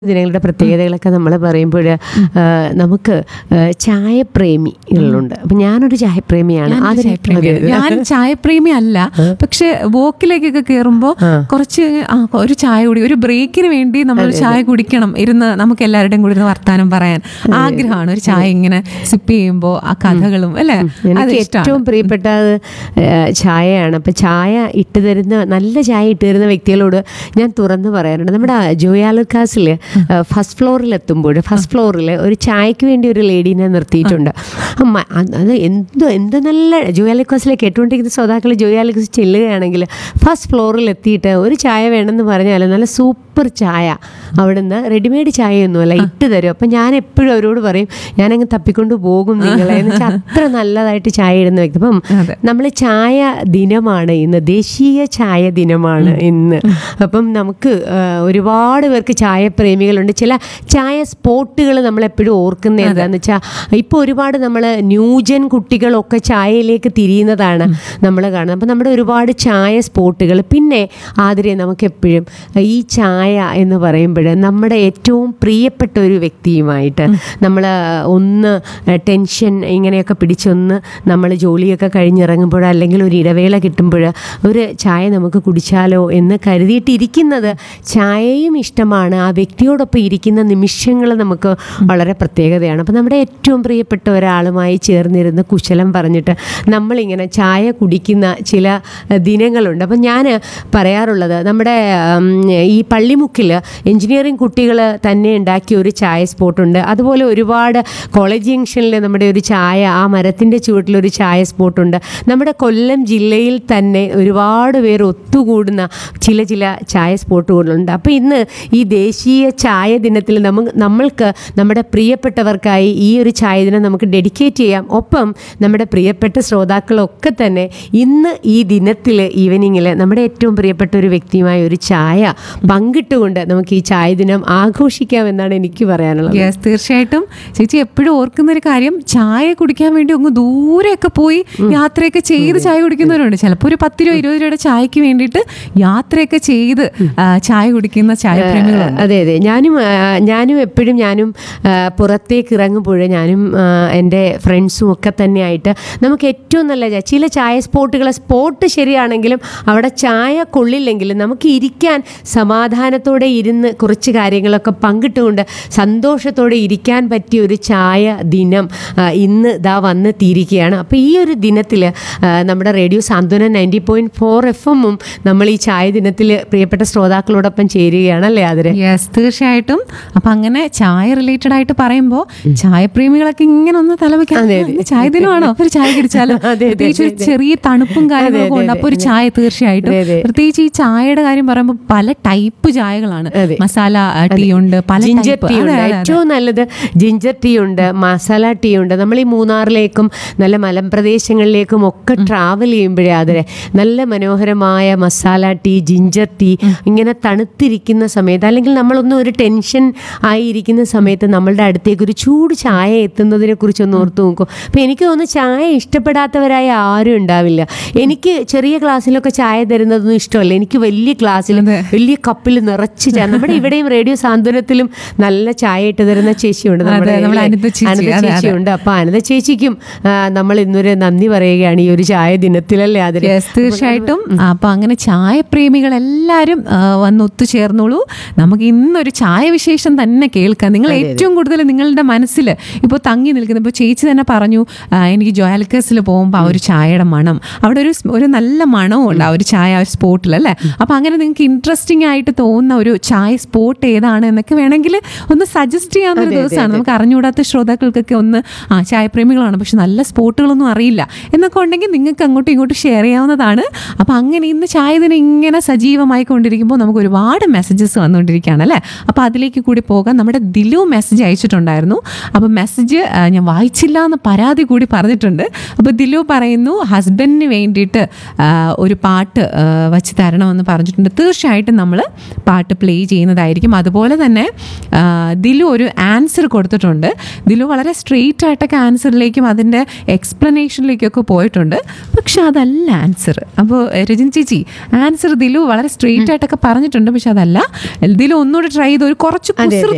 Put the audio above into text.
ദിനങ്ങളുടെ പ്രത്യേകതകളൊക്കെ നമ്മൾ പറയുമ്പോൾ നമുക്ക് ആ, ചായപ്രേമികളുണ്ട് അപ്പം ഞാനൊരു ചായപ്രേമിയാണ് ഞാനൊരു അതിന് ചായപ്രേമിയാണ്. അതെ, അതെ. ഞാൻ ചായപ്രേമി അല്ല പക്ഷെ വോക്കിലേക്കൊക്കെ കയറുമ്പോൾ ആ. കുറച്ച് ആ, ഒരു ചായ കുടി ഒരു ബ്രേക്കിന് വേണ്ടി നമ്മൾ ചായ കുടിക്കണം ഇരുന്ന് നമുക്ക് എല്ലാവരുടെയും കൂടി ഇരുന്ന് വർത്താനം പറയാൻ ആഗ്രഹമാണ് ഒരു ചായ ഇങ്ങനെ സിപ്പ് ചെയ്യുമ്പോൾ ആ കഥകളും അല്ലേ അത് എനിക്ക് ഇഷ്ടമാണ് ഏറ്റവും പ്രിയപ്പെട്ടത് ആ, ചായയാണ് അപ്പം ചായ ഇട്ട് തരുന്ന നല്ല ചായ ഇട്ട് തരുന്ന വ്യക്തികളോട് ഞാൻ തുറന്ന് പറയാറുണ്ട് നമ്മുടെ ജോയാലുക്കാസിൽ ഫസ്റ്റ് ഫ്ലോറിൽ എത്തുമ്പോൾ ഫസ്റ്റ് ഫ്ലോറിൽ ഒരു ചായക്ക് വേണ്ടി ഒരു ലേഡീനെ നിർത്തിയിട്ടുണ്ട് അമ്മ, അത് അത് എന്ത് എന്ത് നല്ല ജോയാലുക്കാസിലെ കേട്ടുകൊണ്ടിരിക്കുന്ന ശ്രോതാക്കൾ ജോയാലുക്കാസ് ചെല്ലുകയാണെങ്കിൽ ഫസ്റ്റ് ഫ്ലോറിൽ എത്തിയിട്ട് ഒരു ചായ വേണമെന്ന് പറഞ്ഞാൽ നല്ല സൂപ്പർ ചായ അവിടുന്ന് റെഡിമെയ്ഡ് ചായയൊന്നുമല്ല ഇട്ട് തരും അപ്പം ഞാൻ എപ്പോഴും അവരോട് പറയും ഞാനങ്ങ് തപ്പിക്കൊണ്ട് പോകും നിങ്ങളെ എന്ന് വെച്ചാൽ അത്ര നല്ലതായിട്ട് ചായ ഇടുന്ന വ്യക്തി അപ്പം അതെ. നമ്മൾ ചായ ദിനമാണ് ഇന്ന് ദേശീയ ചായ ദിനമാണ് ഇന്ന് അപ്പം നമുക്ക് ആ, ഒരുപാട് പേർക്ക് ചായ പ്രേമികളുണ്ട് ചില ചായ സ്പോട്ടുകൾ നമ്മൾ എപ്പോഴും ഓർക്കുന്നത് എന്താന്ന് വെച്ചാൽ ഇപ്പോൾ ഒരുപാട് നമ്മൾ ന്യൂജൻ കുട്ടികളൊക്കെ ചായയിലേക്ക് തിരിയുന്നതാണ് നമ്മൾ കാണുന്നത് അപ്പം നമ്മുടെ ഒരുപാട് ചായ സ്പോട്ടുകൾ പിന്നെ ആതിരെ നമുക്ക് എപ്പോഴും ഈ ചായ എന്ന് പറയുമ്പോൾ നമ്മുടെ ഏറ്റവും പ്രിയപ്പെട്ട ഒരു വ്യക്തിയുമായിട്ട് നമ്മൾ ഒന്ന് ടെൻഷൻ ഇങ്ങനെയൊക്കെ പിടിച്ചൊന്ന് നമ്മൾ ജോലിയൊക്കെ കഴിഞ്ഞിറങ്ങുമ്പോൾ അല്ലെങ്കിൽ ഒരു ഇടവേള കിട്ടുമ്പോൾ ഒരു ചായ നമുക്ക് കുടിച്ചാലോ എന്ന് കരുതിയിട്ടിരിക്കുന്നത് ചായയും ഇഷ്ടമാണ് ആ വ്യക്തിയോടൊപ്പം ഇരിക്കുന്ന നിമിഷങ്ങൾ നമുക്ക് വളരെ പ്രത്യേകതയാണ് അപ്പം നമ്മുടെ ഏറ്റവും പ്രിയപ്പെട്ട ഒരാളുമായി ചേർന്നിരുന്ന് കുശലം പറഞ്ഞിട്ട് നമ്മളിങ്ങനെ ചായ കുടിക്കുന്ന ചില ദിനങ്ങളുണ്ട് അപ്പം ഞാൻ പറയാറുള്ളത് നമ്മുടെ ഉം, ഈ പള്ളിമുക്കിൽ എഞ്ചിനീയറിംഗ് കുട്ടികൾ തന്നെ ഉണ്ടാക്കിയ ഒരു ചായ സ്പോട്ടുണ്ട് അതുപോലെ ഒരുപാട് കോളേജ് ജംഗ്ഷനിൽ നമ്മുടെ ഒരു ചായ ആ മരത്തിൻ്റെ ചുവട്ടിലൊരു ചായ സ്പോട്ടുണ്ട് നമ്മുടെ കൊല്ലം ജില്ലയിൽ തന്നെ ഒരുപാട് പേർ ഒത്തുകൂടുന്ന ചില ചില ചായ സ്പോട്ടുകളുണ്ട് അപ്പോൾ ഇന്ന് ഈ ദേശീയ ചായ ദിനത്തിൽ നമുക്ക് നമ്മൾക്ക് നമ്മുടെ പ്രിയപ്പെട്ടവർക്കായി ഈ ഒരു ചായ ദിനം നമുക്ക് ഡെഡിക്കേറ്റ് ചെയ്യാം ഒപ്പം നമ്മുടെ പ്രിയപ്പെട്ട ശ്രോതാക്കളൊക്കെ തന്നെ ഇന്ന് ഈ ദിനത്തിൽ ഈവനിങ്ങിൽ നമ്മുടെ ഏറ്റവും പ്രിയപ്പെട്ട ഒരു വ്യക്തിയുമായ ഒരു ചായ പങ്കിട്ടുകൊണ്ട് നമുക്ക് ഈ ചായ ദിനം ആഘോഷിക്കാം എന്നാണ് എനിക്ക് പറയാനുള്ളത് യെസ് തീർച്ചയായിട്ടും ചേച്ചി എപ്പോഴും ഓർക്കുന്ന ഒരു കാര്യം ചായ കുടിക്കാൻ വേണ്ടി അങ്ങ് ദൂരെയൊക്കെ പോയി യാത്രയൊക്കെ ചെയ്ത് ചായ കുടിക്കുന്നവരുണ്ട് ചിലപ്പോൾ ഒരു പത്ത് രൂപ ഇരുപത് രൂപയുടെ ചായക്ക് വേണ്ടിയിട്ട് യാത്രയൊക്കെ ചെയ്ത് ആ, ചായ കുടിക്കുന്ന ചായപ്രേമികളുണ്ട് അതെ അതെ ഞാനും ആ, ഞാനും എപ്പോഴും ഞാനും ആ, പുറത്തേക്ക് ഇറങ്ങുമ്പോൾ ഞാനും ആ, എൻ്റെ ഫ്രണ്ട്സും ഒക്കെ തന്നെയായിട്ട് നമുക്ക് ഏറ്റവും നല്ല ചായ- ചില ചായ സ്പോട്ടുകൾ സ്പോട്ട് ശരിയാണെങ്കിലും അവിടെ ചായ കൊള്ളില്ലെങ്കിലും നമുക്ക് ഇരിക്കാൻ സമാധാനത്തോടെ ഇരുന്ന് കുറച്ച് കാര്യങ്ങളൊക്കെ പങ്കിട്ടുകൊണ്ട് സന്തോഷത്തോടെ ഇരിക്കാൻ പറ്റിയ ഒരു ചായ ദിനം ആ, ഇന്ന് ദാ വന്ന് തീരുകയാണ് അപ്പോൾ ഈ ഒരു ദിനത്തിൽ നമ്മുടെ റേഡിയോ സാന്ത്വന നയൻറ്റി പോയിൻറ്റ് ഫോർ എഫ് എമ്മും നമ്മൾ ഈ ചായ ദിനത്തിൽ പ്രിയപ്പെട്ട ശ്രോതാക്കളോടൊപ്പം ചേരുകയാണ് അല്ലേ അതിരെ യെസ് തീർച്ചയായിട്ടും അപ്പൊ അങ്ങനെ ചായ റിലേറ്റഡ് ആയിട്ട് പറയുമ്പോൾ ചായപ്രേമികളൊക്കെ ഇങ്ങനെ ഒന്ന് തലവെക്കാൻ അതെ, അതെ. "ഇന്ന് ചായ ദിനമാണോ ഒരു ചായ കുടിച്ചാലോ അതെ, അതെ, പ്രത്യേകിച്ച് ഒരു അതെ. ചെറിയ തണുപ്പും കാര്യങ്ങളൊക്കെ അതെ, ഉണ്ട് അതെ, അപ്പൊ ഒരു അതെ. ചായ തീർച്ചയായിട്ടും അതെ, അതെ. പ്രത്യേകിച്ച് ഈ ചായയുടെ കാര്യം പറയുമ്പോൾ പല ടൈപ്പ് ചായകളാണ് അതെ. മസാല ടീ ഉണ്ട് പല ജിഞ്ചർ type. ടീ ഉണ്ട് അതെ, അതെ, അതെ. ഏറ്റവും നല്ലത് ജിഞ്ചർ ടീ ഉണ്ട് മസാല ടീ ഉണ്ട് നമ്മൾ ഈ മൂന്നാറിലേക്കും നല്ല മലമ്പ്രദേശങ്ങളിലേക്കും ഒക്കെ ട്രാവൽ ചെയ്യുമ്പോഴേ അതിരെ നല്ല മനോഹരമായ മസാല ടീ ജിഞ്ചർ ടീ ഇങ്ങനെ തണുത്തിരിക്കുന്ന സമയത്ത് അല്ലെങ്കിൽ നമ്മളൊന്നും ഒരു ടെൻഷൻ ആയിരിക്കുന്ന സമയത്ത് നമ്മളുടെ അടുത്തേക്ക് ഒരു ചൂട് ചായ എത്തുന്നതിനെ കുറിച്ചൊന്ന് ഓർത്ത് നോക്കും അപ്പം എനിക്ക് തോന്നുന്നു ചായ ഇഷ്ടപ്പെടാത്തവരായ ആരും ഉണ്ടാവില്ല എനിക്ക് ചെറിയ ക്ലാസ്സിലൊക്കെ ചായ തരുന്നതൊന്നും ഇഷ്ടമല്ല എനിക്ക് വലിയ ക്ലാസ്സിൽ അതെ. വലിയ കപ്പിൽ നിറച്ച് ചായ നമ്മുടെ ഇവിടെയും റേഡിയോ സാന്ത്വനത്തിലും നല്ല ചായ ഇട്ട് തരുന്ന ചേച്ചിയുണ്ട് അതെ, നമ്മുടെ അനിത ചേച്ചി. അനിത അതെ, അതെ. ചേച്ചിയുണ്ട് അപ്പൊ അനിത ചേച്ചിക്കും ആ, നമ്മൾ ഇന്നൊരു നന്ദി പറയുകയാണ് ഈ ഒരു ചായ ദിനത്തിലല്ലേ അതിന് യെസ് തീർച്ചയായിട്ടും അപ്പൊ അങ്ങനെ ചായപ്രേമികൾ എല്ലാവരും ആ, വന്ന് ഒത്തുചേർന്നോളൂ നമുക്ക് ഇന്നൊരു ചായ വിശേഷം തന്നെ കേൾക്കാം നിങ്ങൾ ഏറ്റവും കൂടുതൽ നിങ്ങളുടെ മനസ്സിൽ ഇപ്പോൾ തങ്ങി നിൽക്കുന്ന ഇപ്പോൾ ചേച്ചി തന്നെ പറഞ്ഞു ആ, എനിക്ക് ജോയാലിക്കസിൽ പോകുമ്പോൾ ആ ഒരു ചായയുടെ മണം അവിടെ ഒരു സ്- ഒരു നല്ല മണവും ഉണ്ട് ആ ഒരു ചായ ആ ഒരു സ്പോട്ടിൽ അല്ലേ അപ്പൊ അങ്ങനെ നിങ്ങൾക്ക് ഇൻട്രസ്റ്റിംഗ് ആയിട്ട് തോന്നുന്ന ഒരു ചായ സ്പോട്ട് ഏതാണ് എന്നൊക്കെ വേണമെങ്കിൽ ഒന്ന് സജസ്റ്റ് ചെയ്യാവുന്ന ഒരു അതെ, അതെ, ദിവസമാണ് നമുക്ക് അറിഞ്ഞുകൂടാത്ത ശ്രോതാക്കൾക്കൊക്കെ ഒന്ന് ആ ചായപ്രേമികളാണ് പക്ഷെ നല്ല സ്പോട്ടുകളൊന്നും അറിയില്ല എന്നൊക്കെ ഉണ്ടെങ്കിൽ നിങ്ങൾക്ക് അങ്ങോട്ടും ഇങ്ങോട്ടും ഷെയർ ചെയ്യാവുന്നതാണ് അപ്പോൾ അങ്ങനെ ഇന്ന് ചായ ദിനം ഇങ്ങനെ സജീവമായി കൊണ്ടിരിക്കുമ്പോൾ നമുക്ക് ഒരുപാട് മെസ്സേജസ് വന്നുകൊണ്ടിരിക്കുകയാണ് അല്ലേ അപ്പോൾ അതിലേക്ക് കൂടി പോകാൻ നമ്മുടെ ദിലു മെസ്സേജ് അയച്ചിട്ടുണ്ടായിരുന്നു അപ്പോൾ മെസ്സേജ് ഞാൻ വായിച്ചില്ല എന്ന് പരാതി കൂടി പറഞ്ഞിട്ടുണ്ട് അപ്പോൾ ദിലു പറയുന്നു ഹസ്ബൻഡിന് വേണ്ടിയിട്ട് ആ, ഒരു പാട്ട് ആ, വച്ച് തരണമെന്ന് പറഞ്ഞിട്ടുണ്ട് തീർച്ചയായിട്ടും നമ്മൾ പാട്ട് പ്ലേ ചെയ്യുന്നതായിരിക്കും അതുപോലെ തന്നെ ആ, ദിലു ഒരു ആൻസർ കൊടുത്തിട്ടുണ്ട് ദിലു വളരെ സ്ട്രെയിറ്റ് ആയിട്ടൊക്കെ ആൻസറിലേക്കും അതിൻ്റെ എക്സ്പ്ലനേഷനിലേക്കൊക്കെ പോയിട്ടുണ്ട് പക്ഷെ അതല്ല ആൻസർ അപ്പോൾ രജൻ ചേച്ചി ആൻസർ ദിലു വളരെ സ്ട്രെയിറ്റ് ആയിട്ടൊക്കെ പറഞ്ഞിട്ടുണ്ട് പക്ഷെ അതല്ല ദിലു ഒന്നുകൂടി ട്രൈ ചെയ്ത് ഒരു കുറച്ച് അതെ, കുസൃതി